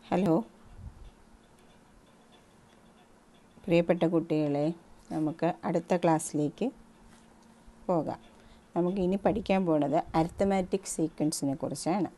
hello പ്രിയപ്പെട്ട കുട്ടികളെ നമുക്ക് അടുത്ത ക്ലാസ്സിലേക്ക് പോകാം നമുക്ക് ഇനി പഠിക്കാൻ പോണത് അരിത്തമാറ്റിക് സീക്വൻസിനെ കുറിച്ചാണ്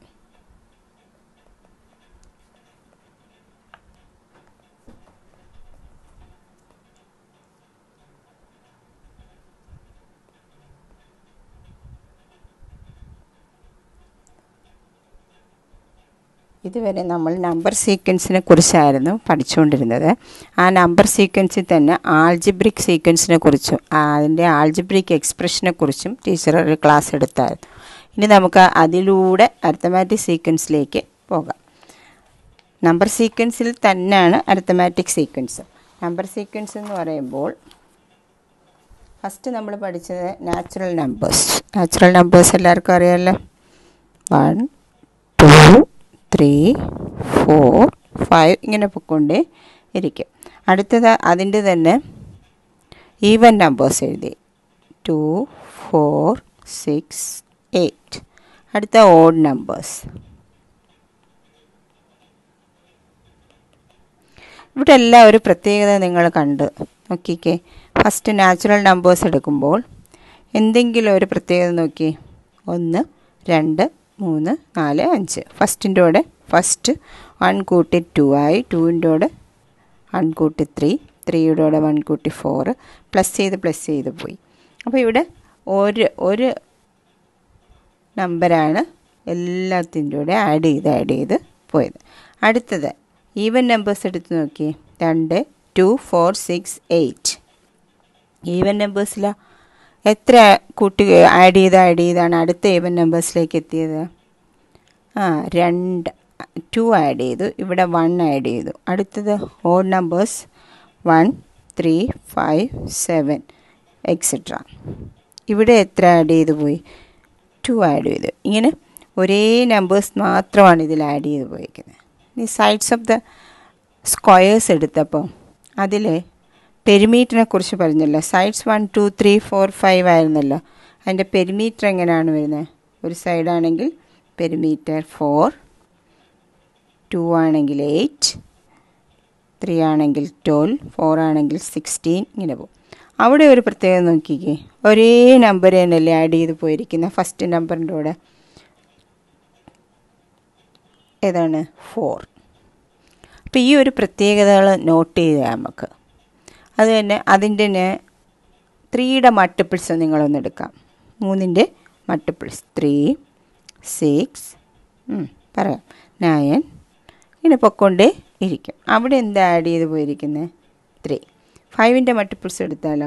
ഇതുവരെ നമ്മൾ നമ്പർ സീക്വൻസിനെ കുറിച്ചായിരുന്നു പഠിച്ചുകൊണ്ടിരുന്നത് ആ നമ്പർ സീക്വൻസിൽ തന്നെ ആൾജിബ്രിക് സീക്വൻസിനെ കുറിച്ചും അതിൻ്റെ ആൾജിബ്രിക് എക്സ്പ്രഷനെ കുറിച്ചും ടീച്ചർ ഒരു ക്ലാസ് എടുത്തായിരുന്നു ഇനി നമുക്ക് അതിലൂടെ അരിത്തമാറ്റിക് സീക്വൻസിലേക്ക് പോകാം നമ്പർ സീക്വൻസിൽ തന്നെയാണ് അരിത്തമാറ്റിക് സീക്വൻസ് നമ്പർ സീക്വൻസ് എന്ന് പറയുമ്പോൾ ഫസ്റ്റ് നമ്മൾ പഠിച്ചത് നാച്ചുറൽ നമ്പേഴ്സ് നാച്ചുറൽ നമ്പേഴ്സ് എല്ലാവർക്കും അറിയാമല്ലോ one two three four five ഇങ്ങനെ പൊക്കൊണ്ടേ ഇരിക്കും അടുത്തത് അതിൻ്റെ തന്നെ ഈവൻ നമ്പേഴ്സ് എഴുതി ടു ഫോർ സിക്സ് എയ്റ്റ് അടുത്ത ഓഡ് നമ്പേഴ്സ് ഇവിടെ എല്ലാം ഒരു പ്രത്യേകത നിങ്ങൾ കണ്ട് നോക്കിക്കേ ഫസ്റ്റ് നാച്ചുറൽ നമ്പേഴ്സ് എടുക്കുമ്പോൾ എന്തെങ്കിലും ഒരു പ്രത്യേകത നോക്കി ഒന്ന് രണ്ട് മൂന്ന് നാല് അഞ്ച് ഫസ്റ്റിൻ്റെ കൂടെ ഫസ്റ്റ് വൺ കൂട്ടി ടു ആയി ടുവിൻ്റെ കൂടെ വൺ കൂട്ടി ത്രീ ത്രീയുടെ കൂടെ വൺ കൂട്ടി ഫോറ് പ്ലസ് ചെയ്ത് പ്ലസ് ചെയ്ത് പോയി അപ്പോൾ ഇവിടെ ഒരു ഒരു നമ്പറാണ് എല്ലാത്തിൻ്റെ കൂടെ ആഡ് ചെയ്ത് ആഡ് ചെയ്ത് പോയത് അടുത്തത് ഈവൻ നമ്പേഴ്സ് എടുത്ത് നോക്കി രണ്ട് two four six eight even നമ്പേഴ്സിലാണ് എത്ര കൂട്ടി ആഡ് ചെയ്ത് ആഡ് ചെയ്താണ് അടുത്ത ഈവൻ നമ്പേഴ്സിലേക്ക് എത്തിയത് ആ രണ്ട് ടു ആഡ് ചെയ്തു ഇവിടെ വൺ ആഡ് ചെയ്തു അടുത്തത് odd numbers one three five seven etcetera ഇവിടെ എത്ര ആഡ് ചെയ്ത് പോയി ടു ആഡ് ചെയ്തു ഇങ്ങനെ ഒരേ നമ്പേഴ്സ് മാത്രമാണ് ഇതിൽ ആഡ് ചെയ്ത് പോയിരിക്കുന്നത് ഇനി സൈഡ്സ് ഓഫ് ദ സ്ക്വയേഴ്സ് എടുത്തപ്പോൾ അതിൽ പെരിമീറ്ററിനെ കുറിച്ച് പറഞ്ഞല്ലോ sides one two three four five ആയിരുന്നല്ലോ അതിൻ്റെ പെരിമീറ്റർ എങ്ങനെയാണ് വരുന്നത് ഒരു സൈഡാണെങ്കിൽ പെരിമീറ്റർ ഫോർ ടു ആണെങ്കിൽ എയ്റ്റ് ത്രീ ആണെങ്കിൽ ട്വൽവ് ഫോർ ആണെങ്കിൽ സിക്സ്റ്റീൻ ഇങ്ങനെ പോകും അവിടെ ഒരു പ്രത്യേകത നോക്കിക്കേ ഒരേ നമ്പർ തന്നെയല്ലേ ആഡ് ചെയ്ത് പോയിരിക്കുന്ന ഫസ്റ്റ് നമ്പറിൻ്റെ കൂടെ ഏതാണ് ഫോർ അപ്പോൾ ഈ ഒരു പ്രത്യേകതകൾ നോട്ട് ചെയ്യുക നമുക്ക് അത് തന്നെ അതിൻ്റെ ത്രീയുടെ മൾട്ടിപ്പിൾസ് നിങ്ങളൊന്ന് എടുക്കാം മൂന്നിൻ്റെ മൾട്ടിപ്പിൾസ് ത്രീ സിക്സ് പറയാം നയൻ ഇങ്ങനെ പൊക്കൊണ്ടേ ഇരിക്കും അവിടെ എന്താ ആഡ് ചെയ്ത് പോയിരിക്കുന്നത് ത്രീ ഫൈവിൻ്റെ മൾട്ടിപ്പിൾസ് എടുത്താലോ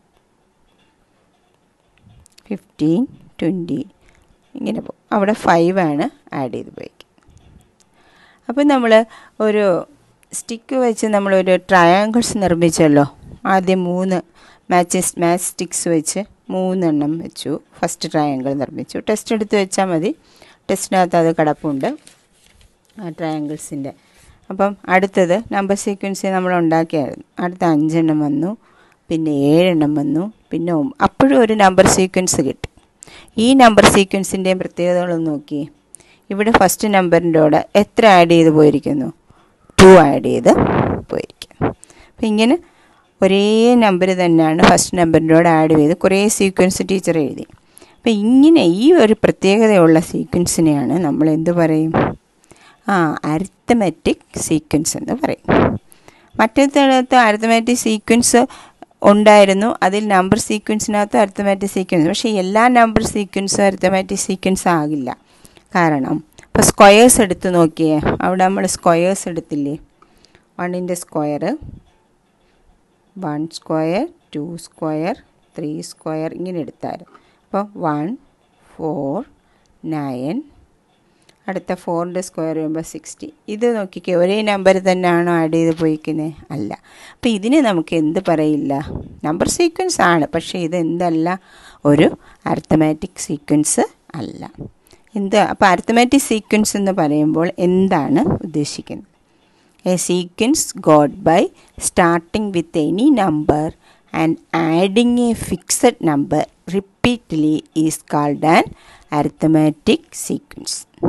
ഫിഫ്റ്റീൻ ട്വൻറ്റി ഇങ്ങനെ പോകും അവിടെ ഫൈവാണ് ആഡ് ചെയ്ത് പോയിരിക്കുന്നത് അപ്പോൾ നമ്മൾ ഒരു സ്റ്റിക്ക് വെച്ച് നമ്മളൊരു ട്രയാങ്കിൾസ് നിർമ്മിച്ചല്ലോ ആദ്യം മൂന്ന് മാച്ചസ് മാച്ച് സ്റ്റിക്സ് വെച്ച് മൂന്നെണ്ണം വെച്ചു ഫസ്റ്റ് ട്രയാങ്കിൾ നിർമ്മിച്ചു ടെസ്റ്റ് എടുത്ത് വെച്ചാൽ മതി ടെസ്റ്റിനകത്ത് അത് കിടപ്പുണ്ട് ആ ട്രയാങ്കിൾസിൻ്റെ അപ്പം അടുത്തത് നമ്പർ സീക്വൻസ് നമ്മൾ ഉണ്ടാക്കിയായിരുന്നു അടുത്ത അഞ്ചെണ്ണം വന്നു പിന്നെ ഏഴെണ്ണം വന്നു പിന്നെ അപ്പോഴും ഒരു നമ്പർ സീക്വൻസ് കിട്ടി ഈ നമ്പർ സീക്വൻസിൻ്റെയും പ്രത്യേകതകളൊന്ന് നോക്കി ഇവിടെ ഫസ്റ്റ് നമ്പറിൻ്റെ കൂടെ എത്ര ആഡ് ചെയ്ത് പോയിരിക്കുന്നു ടു ആഡ് ചെയ്ത് പോയിരിക്കും അപ്പം ഇങ്ങനെ ഒരേ നമ്പർ തന്നെയാണ് ഫസ്റ്റ് നമ്പറിൻ്റെ കൂടെ ആഡ് ചെയ്ത് കുറേ സീക്വൻസ് ടീച്ചർ എഴുതി അപ്പം ഇങ്ങനെ ഈ ഒരു പ്രത്യേകതയുള്ള സീക്വൻസിനെയാണ് നമ്മൾ എന്ത് പറയും ആ അരിത്തമാറ്റിക് സീക്വൻസ് എന്ന് പറയും മറ്റേടത്ത് അരിത്തമാറ്റിക് സീക്വൻസ് ഉണ്ടായിരുന്നു അതിൽ നമ്പർ സീക്വൻസിനകത്ത് അരിത്തമാറ്റിക് സീക്വൻസ് പക്ഷേ എല്ലാ നമ്പർ സീക്വൻസും അരിത്തമാറ്റിക് സീക്വൻസ് ആകില്ല കാരണം ഇപ്പോൾ സ്ക്വയേഴ്സ് എടുത്ത് നോക്കിയേ അവിടെ നമ്മൾ സ്ക്വയേഴ്സ് എടുത്തില്ലേ വണ്ണിൻ്റെ square one square two square three square ഇങ്ങനെ എടുത്തായിരുന്നു അപ്പോൾ വൺ ഫോർ നയൻ അടുത്ത ഫോറിൻ്റെ സ്ക്വയർ വരുമ്പോൾ സിക്സ്റ്റി ഇത് നോക്കിക്കേ ഒരേ നമ്പർ തന്നെയാണോ ആഡ് ചെയ്ത് പോയിക്കുന്നത് അല്ല അപ്പോൾ ഇതിന് നമുക്ക് എന്ത് പറയില്ല നമ്പർ സീക്വൻസ് ആണ് പക്ഷേ ഇത് എന്തല്ല ഒരു അർത്ഥമാറ്റിക് സീക്വൻസ് അല്ല എന്ത് അപ്പോൾ അർത്ഥമാറ്റിക് സീക്വൻസ് എന്ന് പറയുമ്പോൾ എന്താണ് ഉദ്ദേശിക്കുന്നത് a sequence got by starting with any number and adding a fixed number repeatedly is called an arithmetic sequence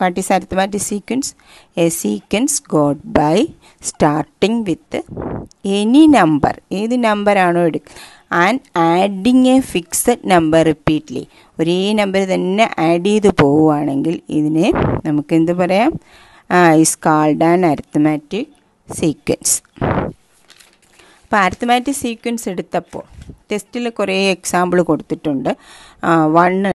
what is arithmetic sequence a sequence got by starting with any number ഏത് നമ്പറാണോ എടുക്കുക and adding a fixed number repeatedly ഒരേ number തന്നെ add ചെയ്ത് പോവുകയാണെങ്കിൽ ഇതിനെ നമുക്ക് എന്ത് പറയാം is called an arithmetic sequence അപ്പോൾ അരിത്തമാറ്റിക് സീക്വൻസ് എടുത്തപ്പോൾ ടെസ്റ്റിൽ കുറേ എക്സാമ്പിൾ കൊടുത്തിട്ടുണ്ട് വൺ